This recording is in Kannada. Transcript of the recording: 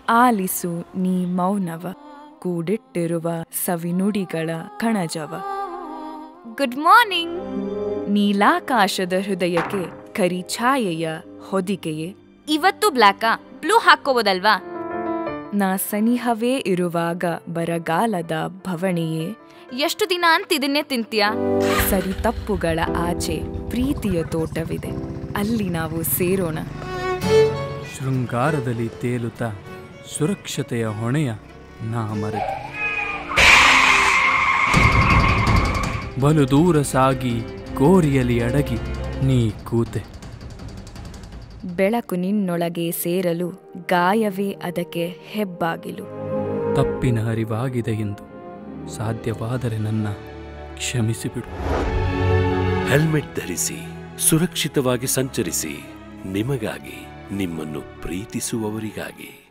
ಆಲಿಸು ನೀ ಮೌನವ ಕೂಡಿಟ್ಟಿರುವ ಸವಿನುಡಿಗಳ ಕಣಜವ ಗುಡ್ ಮಾರ್ನಿಂಗ್ ನೀಲಾಕಾಶದ ಹೃದಯಕ್ಕೆ ಕರಿ ಛಾಯೆಯ ಹೊದಿಕೆಯೇ ಇವತ್ತು ಬ್ಲ್ಯಾಕಾ ಬ್ಲೂ ಹಾಕೋಬೋದಲ್ವಾ ನಾ ಸನಿಹವೇ ಇರುವಾಗ ಬರಗಾಲದ ಭವಣೆಯೇ ಎಷ್ಟು ದಿನ ಅಂತ ಇದನ್ನೇ ತಿಂತೀಯಾ ಸರಿ ತಪ್ಪುಗಳ ಆಚೆ ಪ್ರೀತಿಯ ತೋಟವಿದೆ ಅಲ್ಲಿ ನಾವು ಸೇರೋಣ ಶೃಂಗಾರದಲ್ಲಿ ತೇಲುತ್ತಾ ಸುರಕ್ಷತೆಯ ಹೊಣೆಯ ನಾ ಮರೆತು ಬಲು ದೂರ ಸಾಗಿ ಕೋರಿಯಲಿ ಅಡಗಿ ನೀ ಕೂತೆ ಬೆಳಕು ನಿನ್ನೊಳಗೆ ಸೇರಲು ಗಾಯವೇ ಅದಕ್ಕೆ ಹೆಬ್ಬಾಗಿಲು ತಪ್ಪಿನ ಅರಿವಾಗಿದೆ ಎಂದು ಸಾಧ್ಯವಾದರೆ ನನ್ನ ಕ್ಷಮಿಸಿಬಿಡು ಹೆಲ್ಮೆಟ್ ಧರಿಸಿ ಸುರಕ್ಷಿತವಾಗಿ ಸಂಚರಿಸಿ ನಿಮಗಾಗಿ ನಿಮ್ಮನ್ನು ಪ್ರೀತಿಸುವವರಿಗಾಗಿ